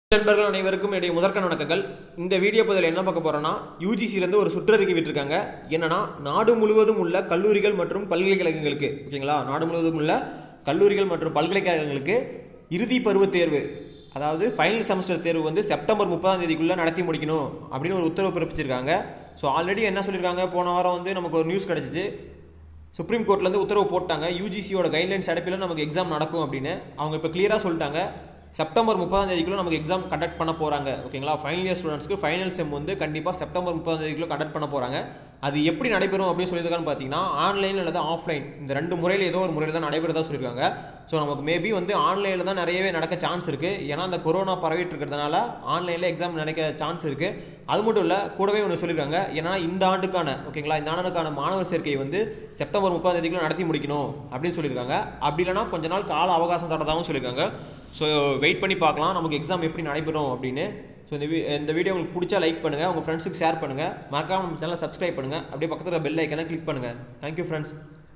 நண்பர்கள் அனைவருக்கும் என்னுடைய முதற்கண் வணக்கங்கள் இந்த வீடியோ பதில் என்ன பார்க்க போறோம்னா யூஜிசிலேருந்து ஒரு சுற்றறிக்கை விட்டிருக்காங்க என்னன்னா நாடு முழுவதும் உள்ள கல்லூரிகள் மற்றும் பல்கலைக்கழகங்களுக்கு ஓகேங்களா நாடு முழுவதும் உள்ள கல்லூரிகள் மற்றும் பல்கலைக்கழகங்களுக்கு இறுதி பருவத் தேர்வு அதாவது ஃபைனல் செமஸ்டர் தேர்வு வந்து செப்டம்பர் முப்பதாம் தேதிக்குள்ளே நடத்தி முடிக்கணும் அப்படின்னு ஒரு உத்தரவு பிறப்பிச்சிருக்காங்க ஸோ ஆல்ரெடி என்ன சொல்லியிருக்காங்க போன வாரம் வந்து நமக்கு ஒரு நியூஸ் கிடச்சிச்சு சுப்ரீம் கோர்ட்லேருந்து உத்தரவு போட்டாங்க யூஜிசியோட கைட்லைன்ஸ் அடிப்பில் நமக்கு எக்ஸாம் நடக்கும் அப்படின்னு அவங்க இப்போ கிளியராக சொல்லிட்டாங்க செப்டம்பர் முப்பதாம் தேதிக்குள்ள நமக்கு எக்ஸாம் கண்டக்ட் பண்ண போகிறாங்க ஓகேங்களா ஃபைனல் இயர் ஸ்டூடெண்ட்ஸ்க்கு ஃபைனல் செம் வந்து கண்டிப்பாக செப்டம்பர் முப்பதாம் தேதிக்குள்ள கண்டக்ட் பண்ண போகிறாங்க அது எப்படி நடைபெறும் அப்படின்னு சொல்லியிருக்கான்னு பார்த்தீங்கன்னா ஆன்லைன் அல்லது ஆஃப்லைன் இந்த ரெண்டு முறையில் ஏதோ ஒரு முறையில் தான் நடைபெறதா சொல்லியிருக்காங்க ஸோ நமக்கு மேபி வந்து ஆன்லைனில் தான் நிறையவே நடக்க சான்ஸ் இருக்குது ஏன்னா அந்த கொரோனா பரவிட்டு இருக்கிறதுனால ஆன்லைனில் எக்ஸாம் நடக்க சான்ஸ் இருக்குது அது மட்டும் இல்லை கூடவே ஒன்று சொல்லியிருக்காங்க ஏன்னா இந்த ஆண்டுக்கான ஓகேங்களா இந்த ஆண்டுக்கான மாணவர் சேர்க்கை வந்து செப்டம்பர் முப்பதாம் தேதிக்குள்ள நடத்தி முடிக்கணும் அப்படின்னு சொல்லியிருக்காங்க அப்படி இல்லைனா கொஞ்ச நாள் கால அவகாசம் தரதாகவும் சொல்லியிருக்காங்க ஸோ வெயிட் பண்ணி பார்க்கலாம் நமக்கு எக்ஸாம் எப்படி நடைபெறும் அப்படின்னு ஸோ இந்த வீ இந்த வீடியோ உங்களுக்கு பிடிச்சா லைக் பண்ணுங்கள் உங்கள் ஃப்ரெண்ட்ஸுக்கு ஷேர் பண்ணுங்கள் மறக்காம நம்ம சேனலை சப்ஸ்கிரைப் பண்ணுங்கள் அப்படியே பக்கத்தில் பெல் ஐக்கனை கிளிக் பண்ணுங்கள் தேங்க்யூ ஃப்ரெண்ட்ஸ்